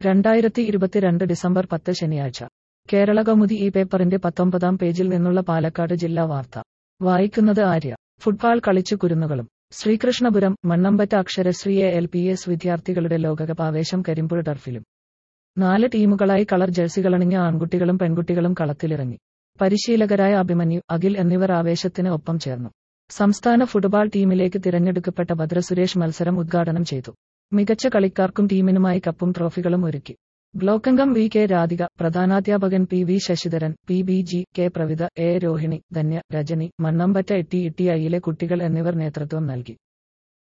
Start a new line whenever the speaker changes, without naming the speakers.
രണ്ടായിരത്തി ഇരുപത്തിരണ്ട് ഡിസംബർ പത്ത് ശനിയാഴ്ച കേരള കൗമുദി ഈ പേപ്പറിന്റെ പത്തൊമ്പതാം പേജിൽ നിന്നുള്ള പാലക്കാട് ജില്ലാ വാർത്ത വായിക്കുന്നത് ആര്യ ഫുട്ബോൾ കളിച്ചു കുരുന്നുകളും Sreekrishnapuram Mannampatta Aksharasree A L P S വിദ്യാർത്ഥികളുടെ ലോകകപ്പ് ആവേശം കരിമ്പുഴ ടർഫിലും നാല് ടീമുകളായി കളർ ജേഴ്സികളണിഞ്ഞ ആൺകുട്ടികളും പെൺകുട്ടികളും കളത്തിലിറങ്ങി പരിശീലകരായ അഭിമന്യു അഖിൽ എന്നിവർ ആവേശത്തിന് ഒപ്പം ചേർന്നു സംസ്ഥാന ഫുട്ബോൾ ടീമിലേക്ക് തിരഞ്ഞെടുക്കപ്പെട്ട ഭദ്ര സുരേഷ് മത്സരം ഉദ്ഘാടനം ചെയ്തു മികച്ച കളിക്കാർക്കും ടീമിനുമായി കപ്പും ട്രോഫികളും ഒരുക്കി ബ്ലോക്കംഗം വി കെ രാധിക പ്രധാനാധ്യാപകൻ P V Sasidharan P B G K Pravitha A Rohini Dhanya Rajani Mannampatta ഇട്ടി ഇട്ടിഐയിലെ കുട്ടികൾ എന്നിവർ നേതൃത്വം നൽകി